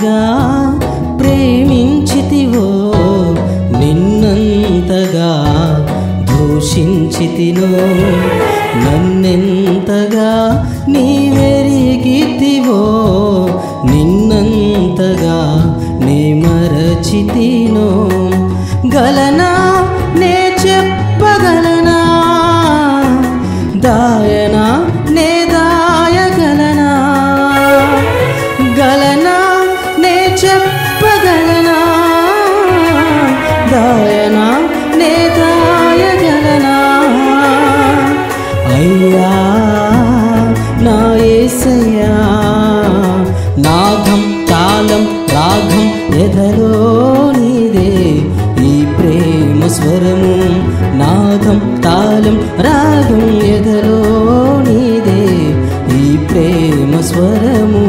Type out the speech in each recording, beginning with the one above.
ఎంతగా ప్రేమించితివో నిన్నంతగా దూషించితినో నన్నెంతగా నీవెరిగితివో నిన్నంతగా నీ మరచితినో గలనా నే చెప్పగలనా దాయనా నే దాయగలనా గలనా నే చెప్పగలనా దాయనా నే దాయగలనా అయ్యా నా ఏసయ్యా నాగం తాళం రాగం ఎదలో నీదే ఈ ప్రేమ స్వరము నాదం తాళం రాగం ఎదలో నీదే ఈ ప్రేమ స్వరము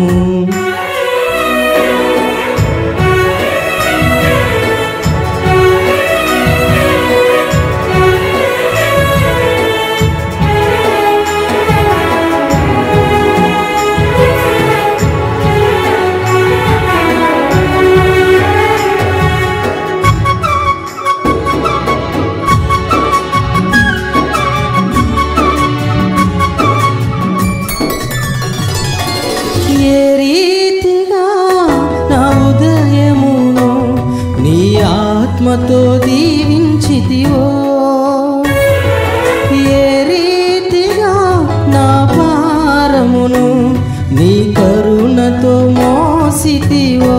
ఏ రీతిగా నా ఉదయమును నీ ఆత్మతో దీవించితివో ఏ రీతిగా నా భారమును నీ కరుణతో మోసితివో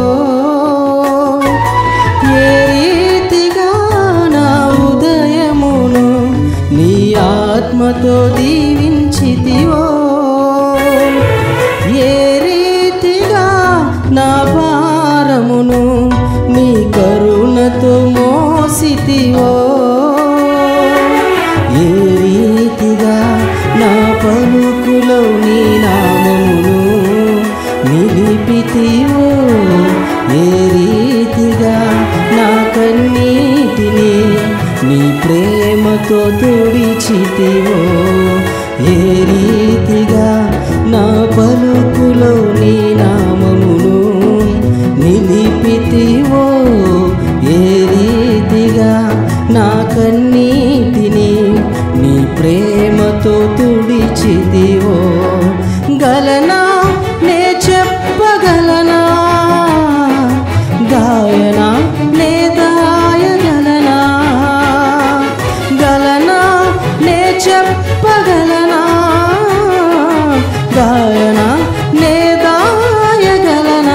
ఏ రీతిగా నా ఉదయమును నీ ఆత్మతో దీవించితివో ఏ రీతిగా నా భారమును నీ కరుణతో మోసితివో ఏ రీతిగా నా పలుకులో నీ నామమును నిలిపితివో ఏ రీతిగా నా కన్నీటిని నీ ప్రేమతో తుడిచితివో ఏ రీతిగా నా పలుకులో నీ నామమును నిలిపితివో ఏ రీతిగా నా కన్నీటిని నీ ప్రేమతో తుడిచితివో గలనా నే చెప్పగలనా గాయనా నే దాయగలనా గలనా నే చెప్పగలనా గాయనా నే దాయగలనా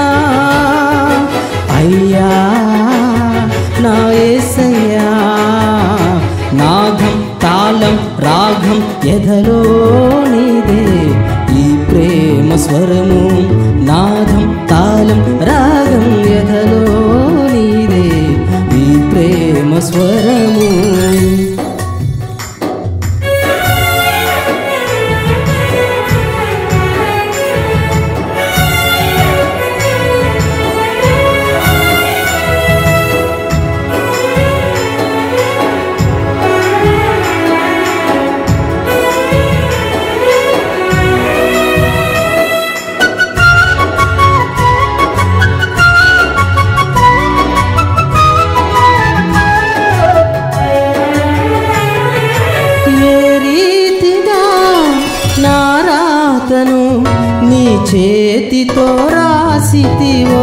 అయ్యా నా ఏసయ్యా నాగం తాళం రాగం ఎదలో నీదే ఈ ప్రేమ స్వరము నాదం తాళం రాగం ఎదలో నీదే ఈ ప్రేమ స్వరము ఏ రీతిగా నా రాతను నీ చేతితో రాసితివో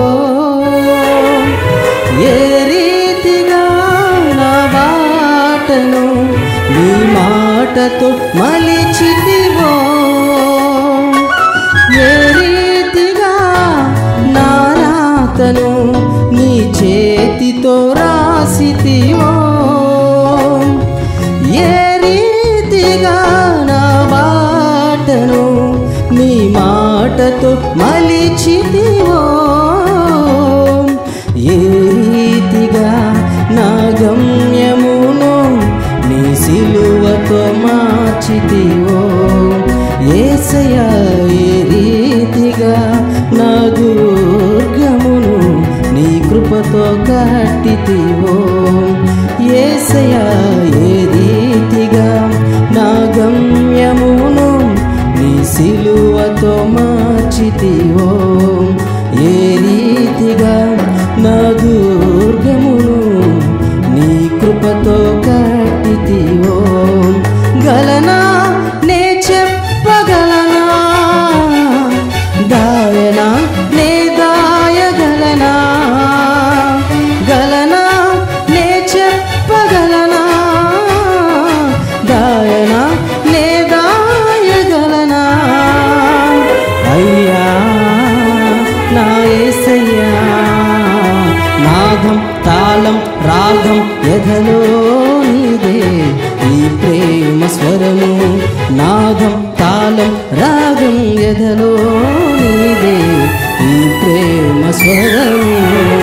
ఏ రీతిగా నా బాటను నీ మాటతో మలిచితివో ఏ రీతిగా నా రాతను నీ చేతితో రాసితివో ఏ రీతిగా నా బాటను నీ మాటతో మలిచితివో ఏ రీతిగా నా గమ్యమును నీ సిలువతో మార్చితివో ఏసయ్యా ఏ రీతిగా నా దుర్గమును నీ కృపతో కట్టితివో ఏసయ్యా ఏ రీతిగా నా గమ్యమును నీ సిలువతో మార్చితివో ఏ రీతి ప్రీతిగా నా దుర్గమును నీ కృపతో కట్టితివో గలనా నే చెప్పగలనా దాయనా నే దాయగలనా గలనా నే చెప్పగలనా దాయనా నే దాయగలనా అయ్యా నా ఏసయ్యా నాదం తాళం రాగం ఎదలో నీదే ఈ ప్రేమ స్వరము నాదం తాళం రాగం ఎదలో నీదే ఈ ప్రేమ స్వరము